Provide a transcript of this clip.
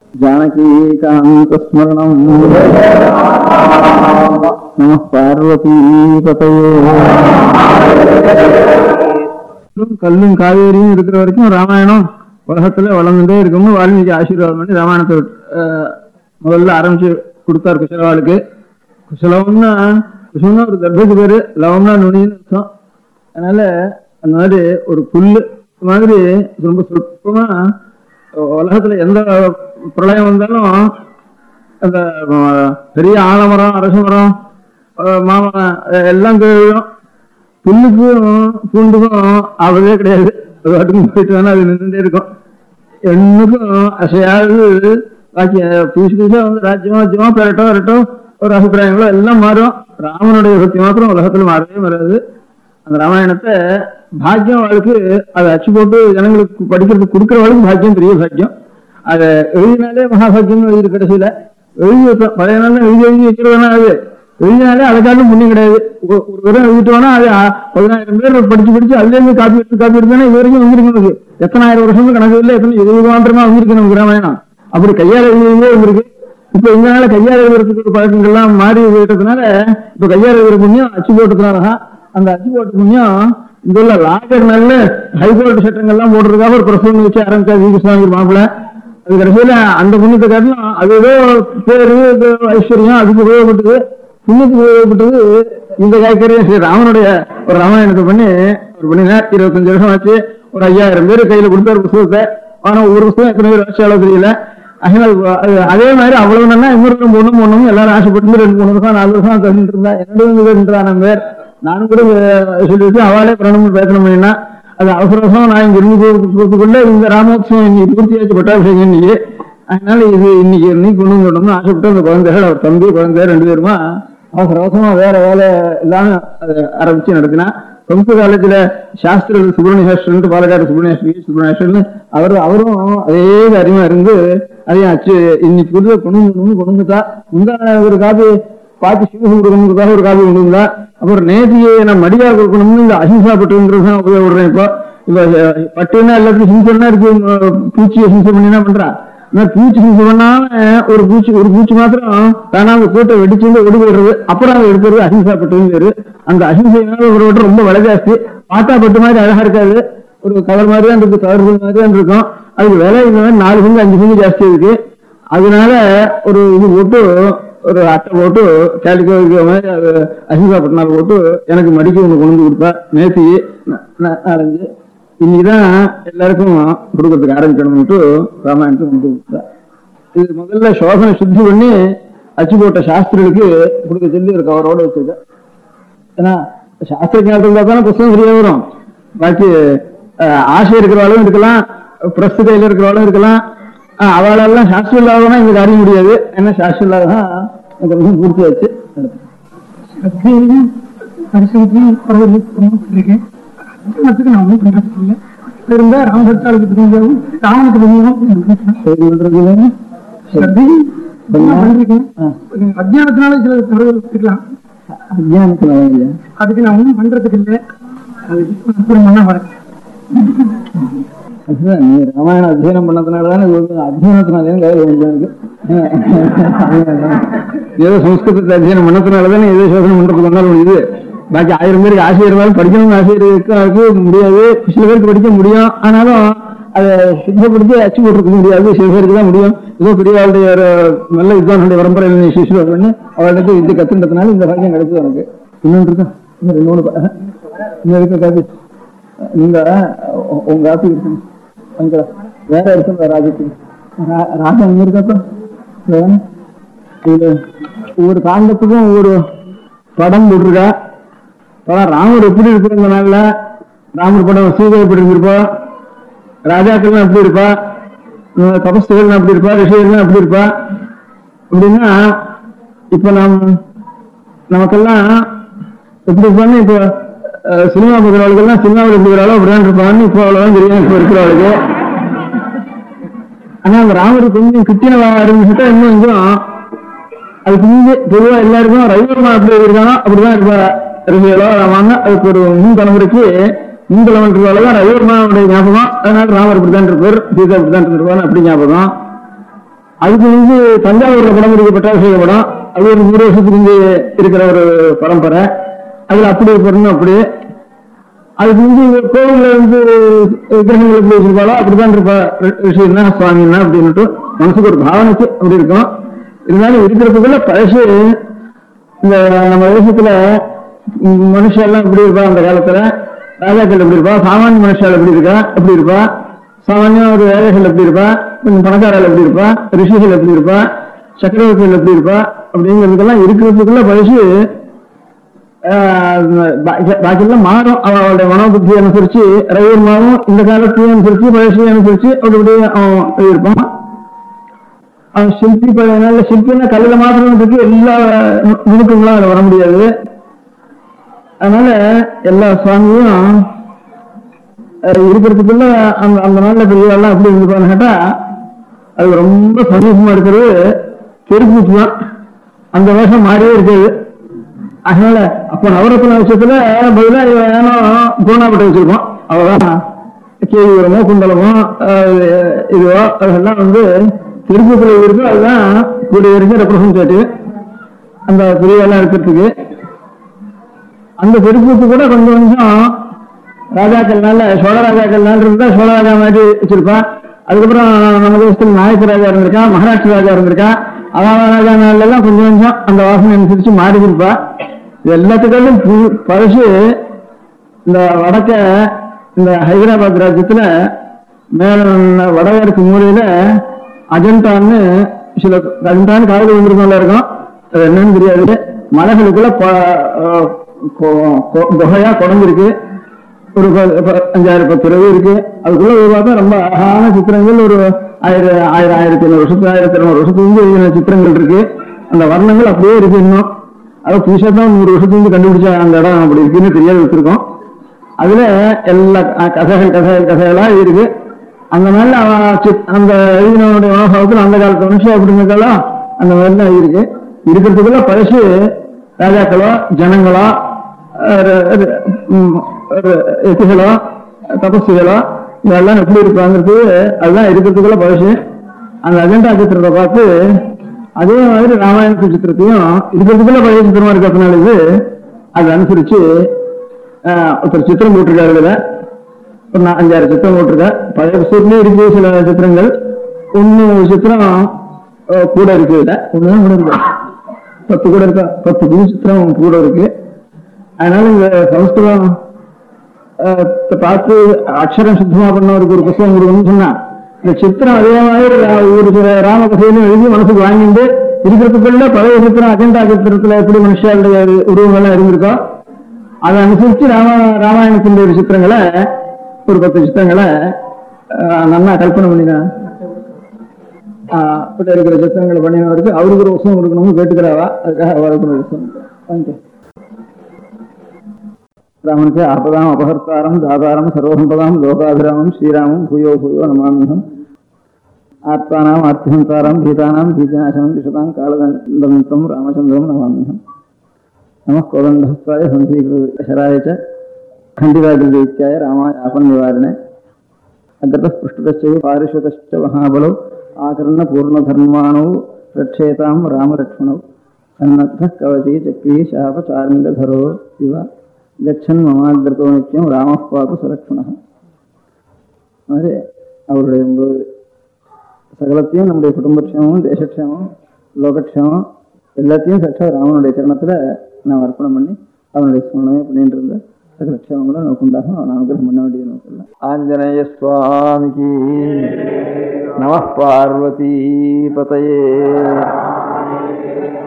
जानकीकान्तस्मरणम् नमः பார்வதீபதையே கல்லும் காவேரியும் இருக்கிற வரைக்கும் ராமாயணம் உலகத்துல வளர்ந்துட்டே இருக்கும்னு வால்மீகி ஆசீர்வாதம் பண்ணி ராமாயணத்தை அஹ், முதல்ல ஆரம்பிச்சு கொடுத்தார் குசலவாளுக்கு குசலம்னா குசலம்னா ஒரு கர்ப்பத்து பேரு லவம்னா நுனின்னு அர்த்தம் அதனால அந்த மாதிரி ஒரு புல்லு மாதிரி ரொம்ப சொற்பமா உலகத்துல எந்த பிரளயம் வந்தாலும் அந்த அஹ், பெரிய ஆலமரம் அரச மரம் அஹ், மாமரம் அஹ், எல்லாம் கீழும் புல்லுக்கும் பூண்டுக்கும் ஆவதே கிடையாது அது வாட்டுக்கு போயிட்டு வேணா அது நின்றுட்டே இருக்கும் என்னுக்கும் அசையாது பாக்கி புதுசு புதுசா வந்து ராஜ்யமா வச்சுமா பெறட்டோ வரட்டோ ஒரு அபிப்பிராயங்களோ எல்லாம் மாறும் ராமனுடைய பக்தி மாத்திரம் உலகத்துல மாறவே மாறாது அந்த ராமாயணத்தை பாக்கியம் வாழ்க்கை அதை அச்சு போட்டு ஜனங்களுக்கு படிக்கிறதுக்கு கொடுக்குறவளுக்கு பாக்கியம் பெரிய பாக்கியம் அதை எழுதினாலே மகாபாக்கியம் எழுதி கடைசியில எழுதி வைப்பேன் பழைய நாள் எழுதி எழுதி வைக்கிறதுனா அது எழுதினாலே அதை காட்டும் புண்ணியம் கிடையாது ஒரு ஒரு தடவை எழுதிட்டோம்னா அது ஆ, பதினாயிரம் பேர் படிச்சு படிச்சு அதுல இருந்து காப்பி எடுத்து காப்பி எடுத்தானே இது வரைக்கும் வந்திருக்கு நமக்கு எத்தனாயிரம் வருஷம் கணக்கு இல்லை எத்தனை இருபது மாத்திரமா வந்திருக்கு நமக்கு ராமாயணம் அப்படி கையால் எழுதியே வந்திருக்கு இப்ப இந்த நாள கையால் எழுதுறதுக்கு ஒரு பழக்கங்கள்லாம் மாறி போயிட்டதுனால இப்ப கையால் எழுதுற புண்ணியம் அச்சு போட்டதுனாலதான் அந்த அச்சு போட்ட புண்ணியம் இங்க உள்ள லாகர் நல்ல ஹைகோர்ட் சட்டங்கள்லாம் போடுறதுக்காக ஒரு பிரசவம் வச்சு ஆரம்பிச்சா வி கிருஷ்ணாங்கிற மாப்பிள்ள அது கடைசியில அந்த புண்ணியத்தை காட்டிலும் அது ஏதோ பேரு ஏதோ ஐஸ்வர்யம் அதுக்கு உபயோகப்பட்டது புண்ணியத்துக்கு உபயோகப்பட்டது இந்த காய்கறியும் ஸ்ரீ ராமனுடைய ஒரு ராமாயணத்தை பண்ணி ஒரு பண்ணினார் இருபத்தஞ்சு வருஷம் ஆச்சு ஒரு ஐயாயிரம் பேர் கையில கொடுத்தாரு புத்தகத்தை ஆனா ஒரு புத்தகம் எத்தனை பேர் வச்சாலும் தெரியல அதனால அது- அதே மாதிரி அவ்வளவு நல்லா இன்னொரு பொண்ணு பொண்ணும் எல்லாரும் ஆசைப்பட்டு ரெண்டு மூணு வருஷம் நாலு வருஷம் தள்ளிட்டு இருந்தா என்னோட ரெண்டாயிரம் பேர் நானும் கூட அஹ், சொல்லிட்டு அவளே பிரணம் பேசணும் அப்படின்னா அது அவசர அவசரம் நான் இங்க இருந்து போறதுக்குள்ள இந்த ராமோத்சவம் இன்னைக்கு பூர்த்தியாச்சு பட்டாபிஷேகம் இன்னைக்கு அதனால இது இன்னைக்கு இன்னைக்கு கொண்டு வந்துடணும்னு ஆசைப்பட்டு அந்த குழந்தைகள் அவர் தம்பி குழந்தை ரெண்டு பேருமா அவசர அவசரமா வேற வேலை இல்லாம அதை ஆரம்பிச்சு நடத்தினா சமஸ்கிருத காலேஜ்ல சாஸ்திர சுப்பிரமணிய சாஸ்திரன் பாலக்காடு சுப்பிரமணிய ஸ்ரீ சுப்பிரமணியன் அவர் அவரும் அதே காரியமா இருந்து அதையும் அச்சு இன்னைக்கு புதுதை கொண்டு வந்து கொண்டு வந்துட்டா முந்தான ஒரு காப்பி பாத்தி சிவகம் கொடுக்கணுங்கிறதுக்காக ஒரு காப்பி கொண்டு வந்தா அப்புறம் நேத்தியை நான் மடியா கொடுக்கணும்னு இந்த அஹிம்சா பட்டுங்கிறது தான் உபயோகப்படுறேன் இப்போ இப்ப அஹ், பட்டுன்னா எல்லாத்துக்கும் ஹிம்சைன்னா இருக்கு அஹ், பூச்சியை ஹிம்சை பண்ணி என்ன பண்றா ஆனா பூச்சி ஹிம்சை பண்ணாம ஒரு பூச்சி ஒரு பூச்சி மாத்திரம் தானா அந்த கூட்டை வெடிச்சு வந்து ஓடி போயிடுறது அப்புறம் அதை எடுக்கிறது அஹிம்சா பட்டுன்னு பேரு அந்த அஹிம்சைனால ஒரு வட்டம் ரொம்ப விலை ஜாஸ்தி பார்த்தா பட்டு மாதிரி அழகா இருக்காது ஒரு கவர் மாதிரி தான் இருக்கு கவர் மாதிரி தான் இருக்கும் அதுக்கு விலை இந்த மாதிரி நாலு பங்கு அஞ்சு பங்கு ஜாஸ்தி இருக்கு அதனால ஒரு இது போட்டு ஒரு அட்டை போட்டு கேலிக்கோ இருக்கிற மாதிரி அது அஹிம்சா பட்டினால் போட்டு எனக்கு மடிக்க ஒன்று கொண்டு வந்து கொடுத்தா நேத்தி ந- ந- நாலஞ்சு இன்னைக்குதான் எல்லாருக்கும் கொடுக்கறதுக்கு ஆரம்பிக்கணும்னுட்டு ராமாயணத்தை கொண்டு கொடுத்தா இது முதல்ல சோதனை சுத்தி பண்ணி அச்சு போட்ட சாஸ்திரிகளுக்கு கொடுக்க சொல்லி ஒரு கவரோட வச்சிருக்கேன் ஏன்னா சாஸ்திர ஞாபகம் இருந்தா தானே புத்தகம் சரியா வரும் பாக்கி அஹ், ஆசை இருக்கிறவாளும் இருக்கலாம் பிரஸ் கையில இருக்கிறவாளும் இருக்கலாம் அஹ், அவளெல்லாம் சாஸ்திரம் இல்லாதவனா இந்த காரியம் முடியாது ஏன்னா சாஸ்திரம் இல்லாததான் அந்த விஷயம் பூர்த்தி ஆச்சு ஸ்ரத்தையும் பரிசுத்தையும் குறைவு இருக்கேன் அதுக்கு நான் ஒன்றும் பண்றதுக்கு இல்லை இருந்தா ராமபக்தாளுக்கு தெரிஞ்சவும் ராமனுக்கு தெரிஞ்சவும் சரி பண்றது ஸ்ரத்தையும் நான் பண்ணிருக்கேன் ஆ. அஜ்ஞானத்தினால சில தவறுகள் இருக்கலாம் அஜ்ஞானத்துல இல்லையா அதுக்கு நான் ஒன்றும் பண்றதுக்கு இல்லை அது அப்புறம் பண்ண வரேன் அதுதான் நீ ராமாயணம் அத்தியனம் பண்ணதுனால தானே அத்தியனத்தினாலே கையில் வந்து எனக்கு ஏதோ சம்ஸ்கிருதத்தை அத்தியனம் பண்ணதுனால தானே ஏதோ சோதனை பண்றதுக்கு வந்தாலும் இது பாக்கி ஆயிரம் பேருக்கு ஆசை இருந்தாலும் படிக்கணும்னு ஆசை இருக்காது முடியாது சில பேருக்கு படிக்க முடியும் ஆனாலும் அதை சுத்தப்படுத்தி அச்சு போட்டுருக்க முடியாது சில பேருக்கு தான் முடியும் ஏதோ பெரியவாளுடைய ஒரு நல்ல வித்வானுடைய பரம்பரையில் நீ சிசுவ பண்ணி அவளுக்கு இது கத்துன்றதுனால இந்த பாக்கியம் கிடைச்சது எனக்கு இன்னொன்று இருக்கா இன்னும் ரெண்டு மூணு பா- இன்னும் இருக்க காப்பி நீங்க உ- உங்க காப்பி இருக்கு அங்க வேற இருக்கு ராஜத்துக்கு ரா- ராஜா அங்க இருக்கப்ப வேணும். இது ஒவ்வொரு காண்டத்துக்கும் ஒவ்வொரு படம் போட்டிருக்கா படம் ராமர் எப்படி இருக்கிற இந்த நாள்ல ராமர் படம் சீதை எப்படி இருந்திருப்பா ராஜாக்கள்லாம் எப்படி இருப்பா அஹ் தபஸ்துகள்லாம் எப்படி இருப்பா ரிஷிகள்லாம் எப்படி இருப்பா அப்படின்னா இப்ப நாம் நமக்கெல்லாம் எப்படி இருப்பான்னு இப்போ அஹ், சினிமா பார்க்குறவர்களுக்கெல்லாம் சினிமாவில் எப்படி இருக்கிறாளோ அப்படிதான் இருப்பான்னு இப்போ அவ்வளவுதான் தெரியும் இப்போ இருக்கிறவளுக்கு ஆனா அந்த ராமர் கொஞ்சம் கிட்டின ஆரம்பிச்சுட்டா இன்னும் கொஞ்சம் அது கொஞ்சம் பொதுவா எல்லாருக்கும் ரவிவர்மா எப்படி இருக்கானோ அப்படிதான் இருப்பா ரிஷிகளோ வாங்க அதுக்கு ஒரு முன் தலைமுறைக்கு முன் தலைமுறை தான் ரவிவர்மாவுடைய ஞாபகம் அதனால ராமர் இப்படிதான் இருப்பார் சீதா இப்படிதான் இருப்பார் அப்படி ஞாபகம் அதுக்கு வந்து தஞ்சாவூர்ல படம் இருக்கு பட்டாபிஷேக படம் அது ஒரு நூறு வருஷத்துக்கு இங்கே இருக்கிற ஒரு பரம்பரை அதுல அப்படி பொருள் அப்படி அதுக்கு வந்து கோவில்ல வந்து விக்கிரகங்கள் எப்படி வச்சிருப்பாளோ அப்படிதான் இருப்பா ரிஷின்னா சுவாமின்னா அப்படின்னுட்டு மனசுக்கு ஒரு பாவனைக்கு அப்படி இருக்கும் இருந்தாலும் இருக்கிறதுக்குள்ள பழசு இந்த நம்ம தேசத்துல ம், மனுஷன் எல்லாம் எப்படி இருப்பா அந்த காலத்துல ராஜாக்கள் எப்படி இருப்பா சாமானிய மனுஷால் எப்படி இருக்கா எப்படி இருப்பா சாமானிய ஒரு வேலைகள் எப்படி இருப்பா கொஞ்சம் பணக்காரால் எப்படி இருப்பா ரிஷிகள் எப்படி இருப்பா சக்கரவர்த்திகள் எப்படி இருப்பா அப்படிங்கிறதுக்கெல்லாம் இருக்கிறதுக்குள்ள பழசு ஆஹ் பாக்கி- பாக்கியெல்லாம் மாறும் அவன் அவளுடைய மனோபுத்தி அனுசரிச்சு ரயில் மாறும் இந்த காலத்தையும் அனுசரிச்சு பழசையும் அனுசரிச்சு அப்படி அப்படியே அவன் இருப்பான் அவன் சிற்பி நல்ல சிற்பின்னா கல்லுல மாத்திரம் இருக்கு எல்லா நு- நுணுக்கங்களும் அதுல வர முடியாது அதனால எல்லா சுவாமியும் அஹ், இருக்கிறதுக்குள்ள அந்த அந்த நாள்ல பெரியவெல்லாம் எப்படி இருந்துப்பான்னு கேட்டா அது ரொம்ப சந்தோஷமா இருக்கிறது தெருக்கூத்து தான் அந்த வேஷம் மாறியே இருக்காது அதனால அப்ப நவரத்ன விஷயத்துல பதிலா ஏனோ கோணாப்பட்ட வச்சிருக்கோம் அவ்வளவுதான் கேவிவரமோ குண்டலமோ அஹ், இதுவோ அதெல்லாம் வந்து திருப்பூர்ல இருக்கு அதுதான் கூடிய வரைக்கும் ரெப்ரசன்டேட்டிவ் அந்த பிரிவெல்லாம் இருக்கிறதுக்கு அந்த தெருக்கூத்து கூட கொஞ்சம் கொஞ்சம் ராஜாக்கள்னால சோழ ராஜாக்கள்னால இருந்தா சோழ ராஜா மாதிரி வச்சிருப்பான் அதுக்கப்புறம் நம்ம தேசத்துல நாயக்க ராஜா இருந்திருக்கான் மகாராஷ்டிர ராஜா இருந்திருக்கான் அவாவ ராஜா நாள்ல எல்லாம் கொஞ்சம் கொஞ்சம் அந்த வாசனை அனுசரிச்சு மாறி இருப்பா இது எல்லாத்துக்கும் பு- பழசு இந்த வடக்க இந்த ஹைதராபாத் ராஜ்யத்துல மேல வடகிழக்கு மூலையில அஜந்தான்னு சில அஜந்தான்னு காவல் வந்திருக்கோம்ல இருக்கும் அது என்னன்னு தெரியாது மலைகளுக்குள்ள ப- அஹ் கொ- கொ- குகையா குறைஞ்சிருக்கு ஒரு ப- ப- அஞ்சாயிரம் பத்து ரூபாய் இருக்கு அதுக்குள்ள போய் பார்த்தா ரொம்ப அழகான சித்திரங்கள் ஒரு ஆயிரம் ஆயிரம் ஆயிரத்தி ஐநூறு வருஷத்து ஆயிரத்தி இரநூறு வருஷத்துக்கு எழுதின சித்திரங்கள் இருக்கு அந்த வர்ணங்கள் அப்படியே இருக்கு இன்னும் அது புதுசா தான் நூறு வருஷத்துக்கு கண்டுபிடிச்ச அந்த இடம் அப்படி இருக்குன்னு தெரியாது வச்சிருக்கோம் அதுல எல்லா அஹ், கதைகள் கதைகள் கதைகளா இருக்கு அந்த நாள்ல அவன் சித்- அந்த எழுதினவனுடைய மனோபாவத்தில் அந்த காலத்து மனுஷன் அப்படிங்கிறதெல்லாம் அந்த மாதிரிலாம் இருக்கு இருக்கிறதுக்குள்ள பழசு ராஜாக்களோ ஜனங்களோ அஹ், ர- ர- ம், ர- எத்திகளோ தபஸ்விகளோ இதெல்லாம் எப்படி இருப்பாங்கிறது அதுதான் இருக்கிறதுக்குள்ள பழசு அந்த அஜெண்டா சித்திரத்தை பார்த்து அதே மாதிரி ராமாயண சித்திரத்தையும் இருக்கிறதுக்குள்ள பழைய சித்திரமா இருக்கிறதுனால இது அதை அனுசரிச்சு ஆஹ், ஒருத்தர் சித்திரம் போட்டிருக்காரு இதுல ஒரு நா- அஞ்சாறு சித்திரம் போட்டிருக்கேன் பழைய புத்தகத்திலே இருக்கு சில சித்திரங்கள் ஒண்ணு சித்திரம் ஆஹ், கூட இருக்கு இதுல ஒண்ணுதான் கூட இருக்கு பத்து கூட இருக்கா பத்து புது சித்திரம் கூட இருக்கு அதனால இந்த சமஸ்கிருதம் ஆஹ், பார்த்து அக்ஷரம் சுத்தமா பண்ணவருக்கு ஒரு புத்தகம் கொடுக்கணும்னு சொன்னா இந்த சித்திரம் அதே மாதிரி ரா- ஒரு சில ராமகதையிலும் எழுதி மனசுக்கு வாங்கிட்டு இருக்கிறதுக்குள்ள பழைய சித்திரம் அஜெண்டா சித்திரத்துல எப்படி மனுஷாளுடைய உருவங்கள்லாம் இருந்திருக்கோ அதை அனுசரிச்சு ராம ராமாயணத்தின் ஒரு சித்திரங்களை ஒரு பத்து சித்திரங்களை ஆஹ், நல்லா கல்பனை பண்ணினேன் இப்படி இருக்கிற சித்திரங்களை பண்ணினவருக்கு அவருக்கு ஒரு உசம் கொடுக்கணும்னு கேட்டுக்கிறாவா அதுக்காக அவருக்கு ஒரு உசம் வாங்கிக்க ராமனுக்கு ஆபதாம் அபகர்த்தாரம் தாதாரம் சர்வசம்பதாம் லோகாபிராமம் ஸ்ரீராமம் பூயோ பூயோ நமாமிகம் ஆர்த்தானாம் ஆர்த்திசந்தாரம் கீதானாம் கீதநாசனம் திஷதாம் காலதந்தம் ராமச்சந்திரம் நமாமிகம் நமः कोदण्डहस्ताय सन्धीकृतशराय च खण्डिताग्रदैत्याय रामाय आपन्निवारिणे अग्रतः पृष्ठतश्चैव पारिषतश्च महाबलौ आकर्णपूर्णधर्माणौ रक्षेतां रामरक्ष्मणौ सन्नद्धः कवची चक्री शापचारङ्गधरो इव गच्छन् ममाग्रतो नित्यं रामः पातु सलक्ष्मणः மாதிரி அவருடைய ஒன்பது சகலத்தையும் நம்முடைய குடும்பக்ஷேமம் தேசக்ஷேமம் லோகக்ஷேமம் எல்லாத்தையும் சற்றா ராமனுடைய சரணத்துல நான் அர்ப்பணம் பண்ணி அவனுடைய ஸ்மரணமே பண்ணிட்டு இருந்த சகல க்ஷேமங்களும் நமக்கு உண்டாகும் அவன் அனுகிரகம் பண்ண வேண்டியது நமக்கு இல்லை ஆஞ்சநேய சுவாமிக்கு நம பார்வதி பதையே